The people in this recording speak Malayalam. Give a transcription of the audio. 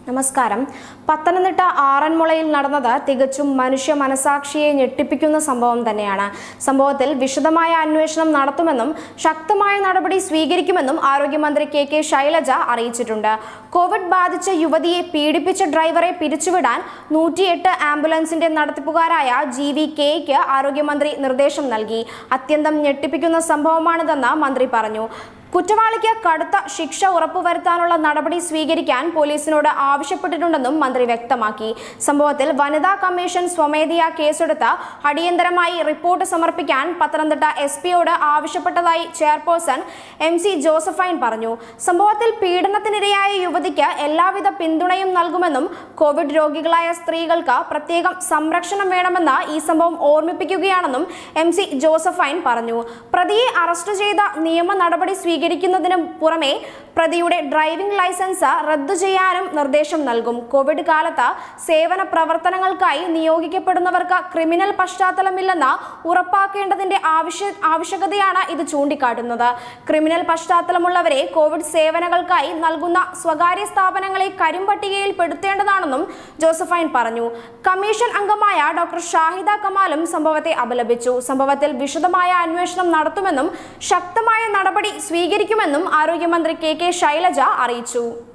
നമസ്കാരം പത്തനംതിട്ട ആറന്മുളയിൽ നടന്നത് തികച്ചും മനുഷ്യ മനസാക്ഷിയെ ഞെട്ടിപ്പിക്കുന്ന സംഭവം തന്നെയാണ് സംഭവത്തിൽ വിശദമായ അന്വേഷണം നടത്തുമെന്നും ശക്തമായ നടപടി സ്വീകരിക്കുമെന്നും ആരോഗ്യമന്ത്രി കെ കെ ശൈലജ അറിയിച്ചിട്ടുണ്ട് കോവിഡ് ബാധിച്ച യുവതിയെ പീഡിപ്പിച്ച ഡ്രൈവറെ പിരിച്ചുവിടാൻ നൂറ്റിയെട്ട് ആംബുലൻസിന്റെ നടത്തിപ്പുകാരായ ജി വി കെയ്ക്ക് ആരോഗ്യമന്ത്രി നിർദ്ദേശം നൽകി അത്യന്തം ഞെട്ടിപ്പിക്കുന്ന സംഭവമാണിതെന്ന് മന്ത്രി പറഞ്ഞു കുറ്റവാളിക്ക് കടുത്ത ശിക്ഷ ഉറപ്പുവരുത്താനുള്ള നടപടി സ്വീകരിക്കാൻ പോലീസിനോട് ആവശ്യപ്പെട്ടിട്ടുണ്ടെന്നും മന്ത്രി വ്യക്തമാക്കി സംഭവത്തിൽ വനിതാ കമ്മീഷൻ സ്വമേധയാ കേസെടുത്ത് അടിയന്തരമായി റിപ്പോർട്ട് സമർപ്പിക്കാൻ പത്തനംതിട്ട എസ് പിയോട് ആവശ്യപ്പെട്ടതായി ചെയർപേഴ്സൺ എം സി ജോസഫൈൻ പറഞ്ഞു സംഭവത്തിൽ പീഡനത്തിനിരയായ യുവതിക്ക് എല്ലാവിധ പിന്തുണയും നൽകുമെന്നും കോവിഡ് രോഗികളായ സ്ത്രീകൾക്ക് പ്രത്യേകം സംരക്ഷണം വേണമെന്ന് ഈ സംഭവം ഓർമ്മിപ്പിക്കുകയാണെന്നും എം സി ജോസഫൈൻ പറഞ്ഞു പ്രതിയെ അറസ്റ്റ് ചെയ്ത നിയമ നടപടി സ്വീകരിക്കുന്നതിന് പുറമെ പ്രതിയുടെ ഡ്രൈവിംഗ് ലൈസൻസ് റദ്ദു ചെയ്യാനും നിർദ്ദേശം നൽകും കോവിഡ് കാലത്ത് സേവന പ്രവർത്തനങ്ങൾക്കായി നിയോഗിക്കപ്പെടുന്നവർക്ക് ക്രിമിനൽ പശ്ചാത്തലമില്ലെന്ന് ഉറപ്പാക്കേണ്ടതിന്റെ ആവശ്യ ആവശ്യകതയാണ് ഇത് ചൂണ്ടിക്കാട്ടുന്നത് ക്രിമിനൽ പശ്ചാത്തലമുള്ളവരെ കോവിഡ് സേവനങ്ങൾക്കായി നൽകുന്ന സ്വകാര്യ സ്ഥാപനങ്ങളെ കരിമ്പട്ടികയിൽ പെടുത്തേണ്ടതാണെന്നും ജോസഫൈൻ പറഞ്ഞു കമ്മീഷൻ അംഗമായ ഡോക്ടർ ഷാഹിദ കമാലും സംഭവത്തെ അപലപിച്ചു സംഭവത്തിൽ വിശദമായ അന്വേഷണം നടത്തുമെന്നും ശക്തമായ നടപടി സ്വീകരിക്കുമെന്നും ആരോഗ്യമന്ത്രി കെ കെ ശൈലജ അറിയിച്ചു